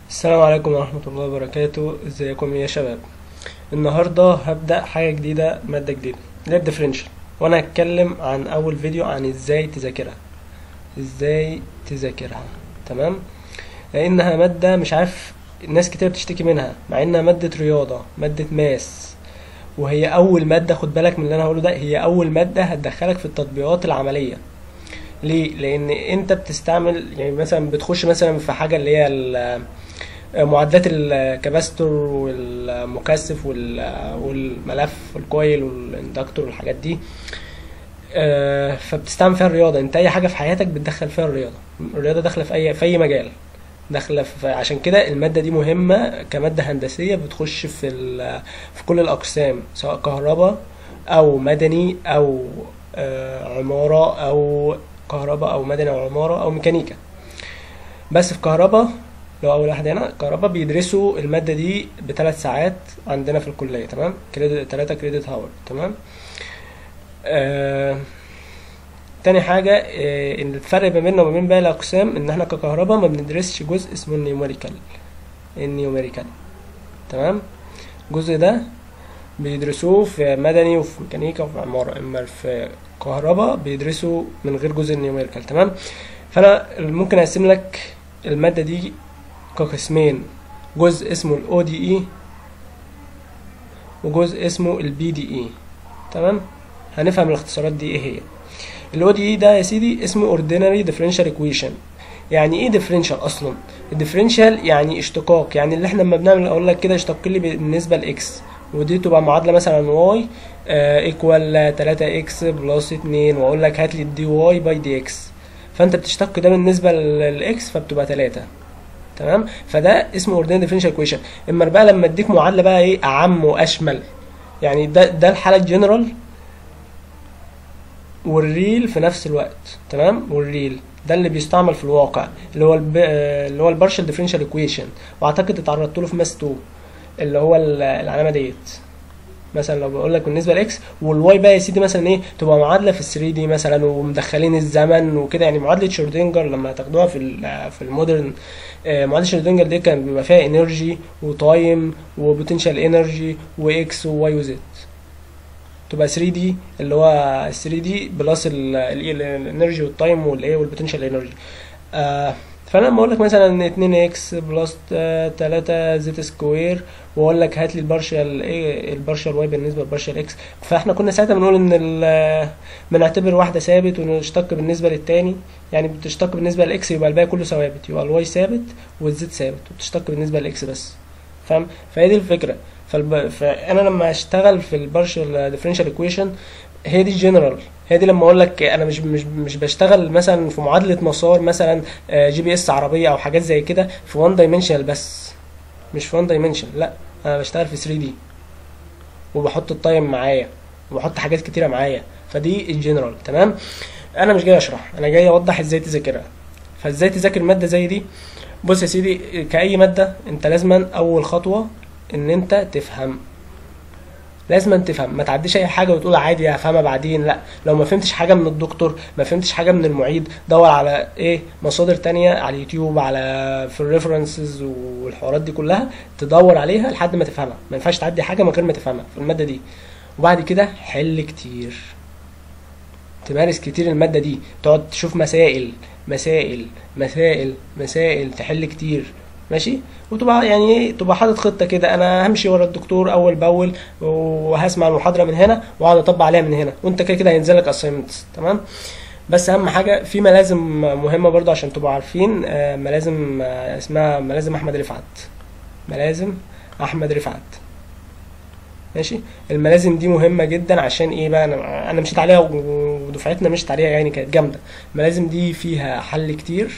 السلام عليكم ورحمة الله وبركاته ازيكم يا شباب النهاردة هبدأ حاجة جديدة مادة جديدة اللي هي الديفرنشال وانا هتكلم عن اول فيديو عن ازاي تذاكرها ازاي تذاكرها تمام لانها مادة مش عارف ناس كتير بتشتكي منها مع انها مادة رياضة مادة ماس وهي اول مادة خد بالك من اللي انا هقوله ده هي اول مادة هتدخلك في التطبيقات العملية ليه لان انت بتستعمل يعني مثلا بتخش مثلا في حاجة اللي هي ال- معادلات الكباستور والمكثف وال- والملف والكويل والاندكتور والحاجات دي آه، فبتستعمل فيها الرياضه انت اي حاجه في حياتك بتدخل فيها الرياضه الرياضه داخله في اي في اي مجال داخله في عشان كده الماده دي مهمه كماده هندسيه بتخش في ال- في كل الاقسام سواء كهرباء او مدني او آه، عماره او كهرباء او مدني او عماره او ميكانيكا بس في كهرباء لو اول واحد هنا كهرباء بيدرسوا الماده دي بثلاث ساعات عندنا في الكليه تمام كريدت 3 كريدت هاور تمام آه تاني حاجة آه إن الفرق ما بيننا وما بين باقي الأقسام إن إحنا ككهرباء ما بندرسش جزء اسمه النيوميريكال النيوميريكال تمام الجزء ده بيدرسوه في مدني وفي ميكانيكا وفي عمارة أما في كهرباء بيدرسوا من غير جزء النيوميريكال تمام فأنا ممكن أقسم لك المادة دي كقسمين جزء اسمه الاو دي اي وجزء اسمه البي دي اي تمام هنفهم الاختصارات دي ايه هي الاو دي اي ده يا سيدي اسمه ordinary differential equation يعني ايه differential اصلا الديفرنشال يعني اشتقاق يعني اللي احنا لما بنعمل اقول لك كده اشتق لي بالنسبه لاكس ودي تبقى معادله مثلا واي ايكوال 3 اكس بلس 2 واقول لك هات لي الدي واي باي دي اكس فانت بتشتق ده بالنسبه للاكس فبتبقى 3 تمام فده اسمه ordinary differential equation اما بقى لما اديك معادله بقى ايه اعم واشمل يعني ده ده الحاله الجنرال والريل في نفس الوقت تمام والريل ده اللي بيستعمل في الواقع اللي هو الب... آه، اللي هو البارشال ديفرنشال ايكويشن واعتقد اتعرضت له في ماس 2 اللي هو ال- العلامه ديت مثلا لو بقول لك بالنسبه لاكس والواي بقى يا سيدي مثلا ايه تبقى معادله في ال 3 دي مثلا ومدخلين الزمن وكده يعني معادله شرودنجر لما تاخدوها في ال في المودرن آه، معادله شرودنجر دي كان بيبقى فيها انرجي وتايم وبوتنشال انرجي واكس وواي وزد تبقى 3 دي اللي هو 3 دي بلس الانرجي والتايم والايه والبوتنشال انرجي آه فانا لما اقول لك مثلا 2 اكس بلس 3 زد سكوير واقول لك هات لي البارشال ايه البارشال واي بالنسبه للبارشال اكس فاحنا كنا ساعتها بنقول ان ال- بنعتبر واحده ثابت ونشتق بالنسبه للتاني يعني بتشتق بالنسبه للاكس يبقى الباقي كله ثوابت يبقى الواي ثابت والزد ثابت وبتشتق بالنسبه للاكس بس فاهم فهي دي الفكره فالب... فانا لما اشتغل في البارشال ديفرنشال ايكويشن هي دي الجنرال هي دي لما اقول لك انا مش مش مش بشتغل مثلا في معادله مسار مثلا آه، جي بي اس عربيه او حاجات زي كده في 1 دايمنشنال بس مش في 1 دايمنشن لا انا بشتغل في 3 دي وبحط التايم معايا وبحط حاجات كتيره معايا فدي الجنرال تمام انا مش جاي اشرح انا جاي اوضح ازاي تذاكرها فازاي تذاكر ماده زي دي بص يا سيدي كأي مادة انت لازما اول خطوة ان انت تفهم لازم تفهم ما تعديش اي حاجه وتقول عادي هفهمها بعدين لا لو ما فهمتش حاجه من الدكتور ما فهمتش حاجه من المعيد دور على ايه مصادر تانية على اليوتيوب على في الريفرنسز والحوارات دي كلها تدور عليها لحد ما تفهمها ما ينفعش تعدي حاجه من غير ما تفهمها في الماده دي وبعد كده حل كتير تمارس كتير المادة دي تقعد تشوف مسائل مسائل مسائل مسائل تحل كتير ماشي وتبقى يعني ايه تبقى حاطط خطة كده انا همشي ورا الدكتور اول باول وهسمع المحاضرة من هنا واقعد اطبق عليها من هنا وانت كده كده هينزل لك assignments تمام بس اهم حاجة في ملازم مهمة برضو عشان تبقوا عارفين آه، ملازم آه، اسمها ملازم احمد رفعت ملازم احمد رفعت ماشي الملازم دي مهمه جدا عشان ايه بقى انا انا مشيت عليها ودفعتنا مشيت عليها يعني كانت جامده الملازم دي فيها حل كتير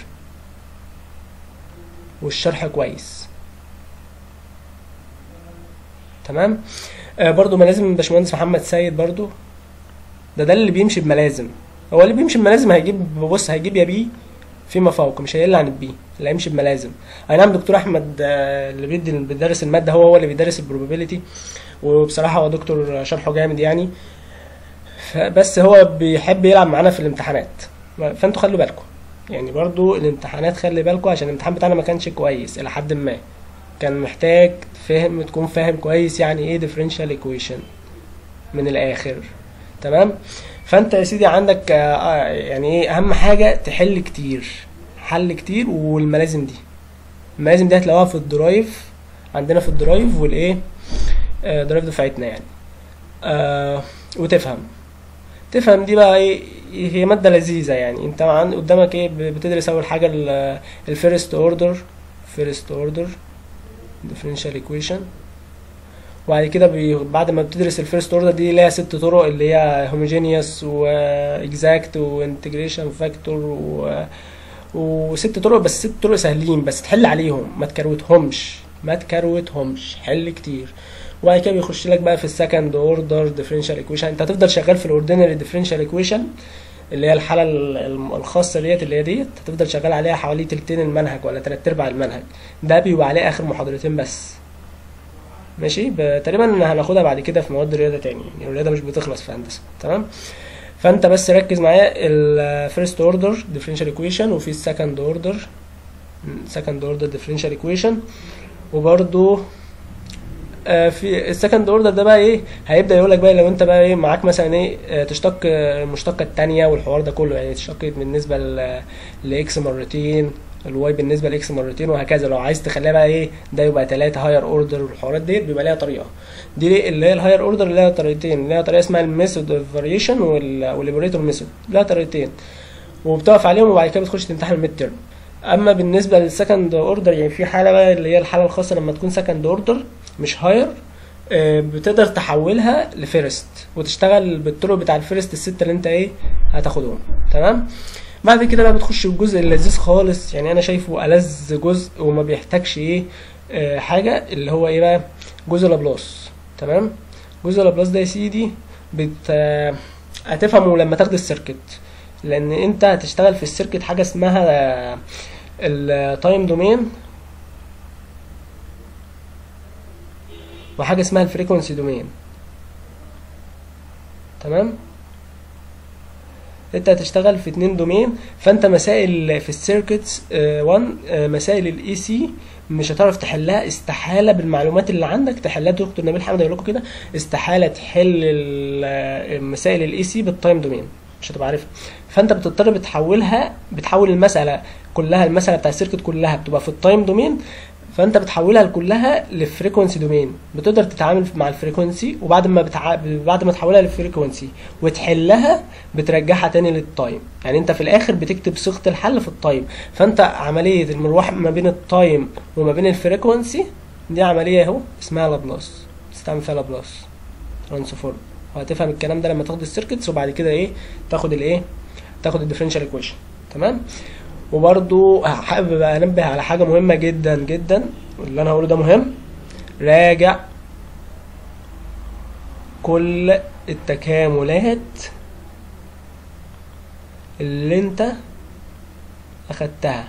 والشرح كويس تمام آه برضو ملازم باشمهندس محمد سيد برضو ده ده اللي بيمشي بملازم هو اللي بيمشي بملازم هيجيب بص هيجيب يا بي فيما فوق مش هيقل عن البي اللي هيمشي بملازم اي نعم دكتور احمد آه، اللي بيدي بيدرس الماده هو هو اللي بيدرس البروبابيلتي وبصراحه هو دكتور شرحه جامد يعني ف- بس هو بيحب يلعب معانا في الامتحانات فانتوا خلوا بالكم يعني برضو الامتحانات خلي بالكوا عشان الامتحان بتاعنا ما كانش كويس الى حد ما كان محتاج فهم تكون فاهم كويس يعني ايه differential equation من الاخر تمام فانت يا سيدي عندك آه، آه، يعني ايه اهم حاجه تحل كتير حل كتير والملازم دي الملازم دي هتلاقوها في الدرايف عندنا في الدرايف والايه آه، درايف دفعتنا يعني آه وتفهم تفهم دي بقى ايه هي مادة لذيذة يعني انت عن قدامك ايه ب- بتدرس اول حاجة الفيرست اوردر فيرست اوردر differential equation وبعد كده بي بعد ما بتدرس الفيرست اوردر دي ليها ست طرق اللي هي homogeneous و exact و integration factor و وست طرق بس ست طرق سهلين بس تحل عليهم ما تكروتهمش ما تكروتهمش حل كتير وبعد كده بيخش لك بقى في السكند اوردر ديفرنشال ايكويشن انت هتفضل شغال في الاوردينري ديفرنشال ايكويشن اللي هي الحاله ال- ال- الخاصه ديت اللي هي ديت هتفضل شغال عليها حوالي تلتين المنهج ولا تلات ارباع المنهج ده بيبقى عليه اخر محاضرتين بس ماشي ب- تقريبا هناخدها بعد كده في مواد الرياضه تاني يعني الرياضه مش بتخلص في هندسه تمام فانت بس ركز معايا الفيرست اوردر ديفرنشال ايكويشن وفي السكند اوردر سكند اوردر ديفرنشال ايكويشن وبرده آه، في السكند اوردر ده بقى ايه هيبدا يقول لك بقى لو انت بقى ايه معاك مثلا ايه آه، تشتق آه، المشتقه الثانيه والحوار ده كله يعني تشتق بالنسبه ل- لاكس مرتين الواي بالنسبه لاكس مرتين وهكذا لو عايز تخليها بقى ايه ده يبقى ثلاثه هاير اوردر والحوارات ديت بيبقى ليها طريقه دي اللي هي الهاير اوردر ليها طريقتين ليها طريقه اسمها الميثود اوف فاريشن والايبريتور ميثود لها طريقتين وبتقف عليهم وبعد كده بتخش تمتحن الميد تيرم اما بالنسبه للسكند اوردر يعني في حاله بقى اللي هي الحاله الخاصه لما تكون سكند اوردر مش هاير بتقدر تحولها لفيرست وتشتغل بالطرق بتاع الفيرست الستة اللي انت ايه هتاخدهم تمام بعد كده بقى بتخش الجزء اللذيذ خالص يعني انا شايفه ألذ جزء وما بيحتاجش ايه آه، حاجة اللي هو ايه بقى جزء لابلاس تمام جزء لابلاس ده يا سيدي بت آه، هتفهمه لما تاخد السيركت لان انت هتشتغل في السيركت حاجة اسمها التايم دومين وحاجه اسمها الفريكونسي دومين تمام انت هتشتغل في اتنين دومين فانت مسائل في السيركتس 1 مسائل الاي سي مش هتعرف تحلها استحاله بالمعلومات اللي عندك تحلها دكتور نبيل حمد يقول لكم كده استحاله تحل ال- مسائل الاي سي بالتايم دومين مش هتبقى عارفها فانت بتضطر بتحولها بتحول المساله كلها المساله بتاع السيركت كلها بتبقى في التايم دومين فانت بتحولها كلها لفريكونسي دومين بتقدر تتعامل مع الفريكونسي وبعد ما بتع... بعد ما تحولها للفريكونسي وتحلها بترجعها تاني للتايم يعني انت في الاخر بتكتب صيغه الحل في التايم فانت عمليه المروح ما بين التايم وما بين الفريكونسي دي عمليه اهو اسمها لابلاس تستعمل فيها لابلاس ترانسفورم وهتفهم الكلام ده لما تاخد السيركتس وبعد كده ايه تاخد الايه تاخد الديفرنشال ايكويشن تمام وبرضو حابب انبه على حاجه مهمه جدا جدا واللي انا هقوله ده مهم راجع كل التكاملات اللي انت اخدتها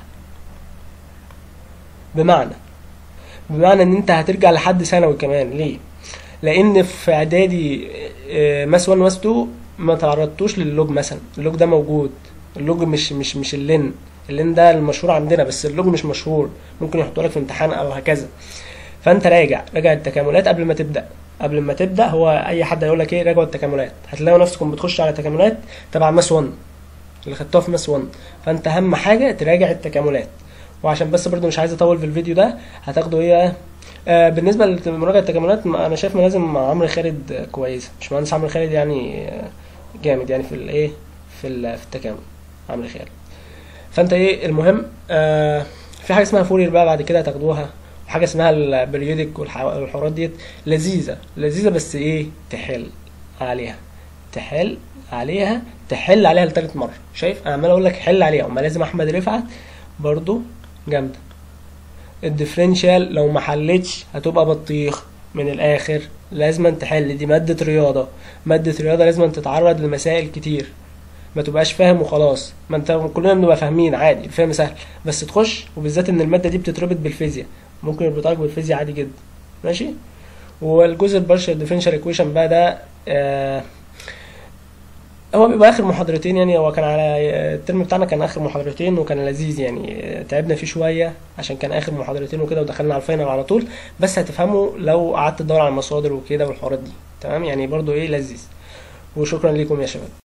بمعنى بمعنى ان انت هترجع لحد ثانوي كمان ليه لان في اعدادي آه، ماس 1 ماس 2 ما تعرضتوش للوج مثلا اللوج ده موجود اللوج مش مش مش اللين اللين ده المشهور عندنا بس اللوج مش مشهور ممكن يحطوا لك في امتحان او هكذا فانت راجع راجع التكاملات قبل ما تبدا قبل ما تبدا هو اي حد هيقول لك ايه راجعوا التكاملات هتلاقوا نفسكم بتخشوا على تكاملات تبع ماس 1 اللي خدتوها في ماس 1 فانت اهم حاجه تراجع التكاملات وعشان بس برضو مش عايز اطول في الفيديو ده هتاخدوا ايه آه بالنسبه لمراجعه التكاملات ما- انا شايف ملازم عمرو خالد آه، كويسه مش مهندس عمرو خالد يعني آه، جامد يعني في الايه في ال- في التكامل عمرو خالد فانت ايه المهم آه في حاجه اسمها فورير بقى بعد كده هتاخدوها وحاجه اسمها البريودك والحوارات ديت لذيذه لذيذه بس ايه تحل عليها تحل عليها تحل عليها لتالت مره شايف انا عمال اقول لك حل عليها وما لازم احمد رفعت برضو جامده الديفرنشال لو ما حلتش هتبقى بطيخ من الاخر لازم تحل دي ماده رياضه ماده رياضه لازم تتعرض لمسائل كتير ما تبقاش فاهم وخلاص ما انت كلنا بنبقى فاهمين عادي الفهم سهل بس تخش وبالذات ان الماده دي بتتربط بالفيزياء ممكن يربطها لك بالفيزياء عادي جدا ماشي والجزء البارشال ديفرنشال ايكويشن بقى ده آه هو بيبقى اخر محاضرتين يعني هو كان على الترم بتاعنا كان اخر محاضرتين وكان لذيذ يعني تعبنا فيه شويه عشان كان اخر محاضرتين وكده ودخلنا على الفاينل على طول بس هتفهموا لو قعدت تدور على المصادر وكده والحوارات دي تمام يعني برضو ايه لذيذ وشكرا لكم يا شباب